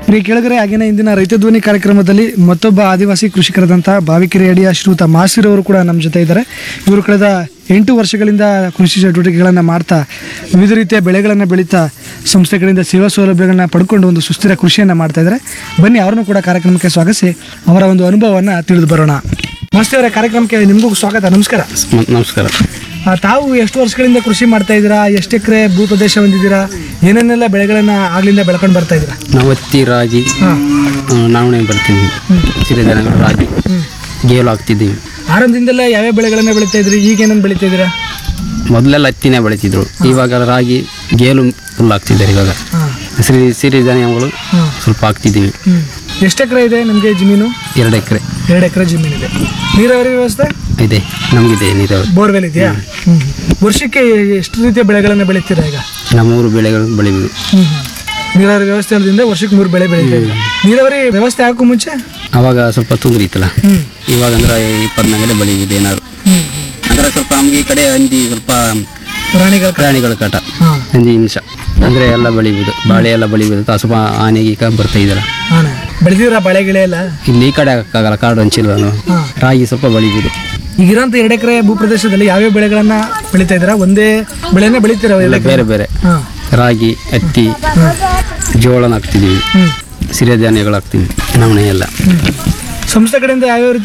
ಪ್ರಿಯ ಕೆಳಗರೆ ಆಗಿನ ಇಂದಿನ ರೈತ ಧ್ವನಿ ಕಾರ್ಯಕ್ರಮದಲ್ಲಿ ಮತ್ತೊಬ್ಬ ಆದಿವಾಸಿ ಕೃಷಿಕರಾದಂತಹ ಬಾವಿಕೆರೆ ಅಡಿಯ ಶ್ರೀಯುತ ಮಾಸಿರ್ ಅವರು ಕೂಡ ನಮ್ಮ ಜೊತೆ ಇದ್ದಾರೆ ಇವರು ಕಳೆದ ಎಂಟು ವರ್ಷಗಳಿಂದ ಕೃಷಿ ಚಟುವಟಿಕೆಗಳನ್ನು ಮಾಡ್ತಾ ವಿವಿಧ ರೀತಿಯ ಬೆಳೆಗಳನ್ನು ಬೆಳೀತಾ ಸಂಸ್ಥೆಗಳಿಂದ ಸೇವಾ ಸೌಲಭ್ಯಗಳನ್ನ ಪಡ್ಕೊಂಡು ಒಂದು ಸುಸ್ಥಿರ ಕೃಷಿಯನ್ನು ಮಾಡ್ತಾ ಇದ್ದಾರೆ ಬನ್ನಿ ಅವರನ್ನು ಕೂಡ ಕಾರ್ಯಕ್ರಮಕ್ಕೆ ಸ್ವಾಗತಿಸಿ ಅವರ ಒಂದು ಅನುಭವವನ್ನು ತಿಳಿದು ಬರೋಣ ಮಾಸ್ತಿ ಅವರ ಕಾರ್ಯಕ್ರಮಕ್ಕೆ ನಿಮಗೂ ಸ್ವಾಗತ ನಮಸ್ಕಾರ ಮ- ನಮಸ್ಕಾರ ಆ, ತಾವು ಎಷ್ಟು ವರ್ಷಗಳಿಂದ ಕೃಷಿ ಮಾಡ್ತಾ ಇದ್ದೀರಾ ಎಷ್ಟು ಎಕರೆ ಭೂ ಪ್ರದೇಶ ಹೊಂದಿದ್ದೀರಾ ಏನೇನೆಲ್ಲ ಬೆಳೆಗಳನ್ನು ಆಗ್ಲಿಂದ ಬೆಳ್ಕೊಂಡು ಬರ್ತಾ ಇದ್ದೀರಾ ನಾವು ಹತ್ತಿ ರಾಗಿ ಹಾಂ ಆ, ನವಣೆ ಬರ್ತೀವಿ ಸಿರಿಧಾನ್ಯಗಳು ರಾಗಿ ಗೇಲು ಹಾಕ್ತಿದ್ದೀವಿ ಆರಂಭದಿಂದಲೇ ಯಾವ್ಯಾವ ಬೆಳೆಗಳನ್ನ ಬೆಳೀತಾ ಇದ್ರಿ ಈಗ ಏನೇನು ಬೆಳೀತಾ ಇದ್ದೀರಾ ಮೊದಲೆಲ್ಲ ಹತ್ತಿನೇ ಬೆಳೀತಿದ್ರು ಇವಾಗ ರಾಗಿ ಗೇಲು ಫುಲ್ ಹಾಕ್ತಿದ್ದಾರೆ ಇವಾಗ ಹಾಂ ಸಿರಿ ಸಿರಿಧಾನ್ಯಗಳು ಸ್ವಲ್ಪ ಹಾಕ್ತಿದ್ದೀವಿ ಹ್ಞೂ ಎಷ್ಟು ಎಕರೆ ಇದೆ ನಿಮಗೆ ಜಮೀನು ಎರಡು ಎಕರೆ ಎರಡು ಎಕರೆ ಜಮೀನು ಇದೆ ನೀರಾವರಿ ವ್ಯವಸ್ಥೆ ಇದೆ ನಮಗಿದೆ ನೀರಾವರಿ ಬೋರ್ವೆಲ್ ಇದೆಯಾ ಹ್ಞೂ ವರ್ಷಕ್ಕೆ ಎಷ್ಟು ರೀತಿಯ ಬೆಳೆಗಳನ್ನು ಬೆಳೀತೀರಾ ಈಗ ನಮ್ಮೂರು ಬೆಳೆಗಳು ಬೆಳಿಬೋದು ಹ್ಞೂ ನೀರಾವರಿ ವ್ಯವಸ್ಥೆ ಇರೋದ್ರಿಂದ ವರ್ಷಕ್ಕೆ ಮೂರು ಬೆಳೆ ಬೆಳೀತಾ ಇದ್ದೀರಾ ನೀರಾವರಿ ವ್ಯವಸ್ಥೆ ಹಾಕೋ ಮುಂಚೆ ಅವಾಗ ಸ್ವಲ್ಪ ತೊಂದರೆ ಇತ್ತಲ್ಲ ಹ್ಞೂ ಇವಾಗ ಅಂದ್ರೆ ಇಪ್ಪತ್ನಾಲ್ಕನೇ ಬೆಳಿಬೋದು ಏನಾದ್ರು ಹ್ಞೂ ಅಂದ್ರೆ ಸ್ವಲ್ಪ ನಮಗೆ ಈ ಕಡೆ ಹಂದಿ ಸ್ವಲ್ಪ ಪ್ರಾಣಿಗಳ ಪ್ರಾಣಿಗಳ ಕಾಟ ಹಾಂ ಹಂದಿ ಹಿಂಸ ಅಂದರೆ ಎಲ್ಲ ಬೆಳಿಬೋದು ಬಾಳೆ ಎಲ್ಲ ಬೆಳಿಬೋದು ತಾ- ಸ್ವಲ್ಪ ಆನೆಗೆ ಈಗ ಬರ್ತಾ ಇದ್ದಾರೆ ಹಾಂ ಬೆಳೆದಿರ ಬಾಳೆ ಗಿಳೆ ಎಲ್ಲ ಇಲ್ಲಿ ಈ ಕಡೆ ಹಾಕಕ್ಕಾಗಲ್ಲ ಕಾಡು ಹಂಚಿಲ್ಲ ನಾವು. ಹಾಂ ರಾಗಿ ಸ್ವಲ್ಪ ಬೆಳಿಬೋದು ಈಗಿರೋಂಥ ಎರಡು ಎಕರೆ ಭೂ ಪ್ರದೇಶದಲ್ಲಿ ಯಾವ್ಯಾವ ಬೆಳೆಗಳನ್ನ ಬೆಳೀತಾ ಇದ್ದೀರಾ ಒಂದೇ ಬೆಳೆನೇ ಬೆಳೀತೀರಾ ಎಲ್ಲ ಎಲ್ಲ ಬೇರೆ ಬೇರೆ ಹಾಂ ರಾಗಿ ಹತ್ತಿ ಜೋಳನ ಹಾಕ್ತಿದ್ದೀವಿ ಹ್ಞೂ ಸಿರಿಧಾನ್ಯಗಳು ಹಾಕ್ತೀವಿ ನವಣೆ ಎಲ್ಲ ಸಂಸ್ಥೆ ಕಡೆಯಿಂದ ಯಾವ್ಯಾವ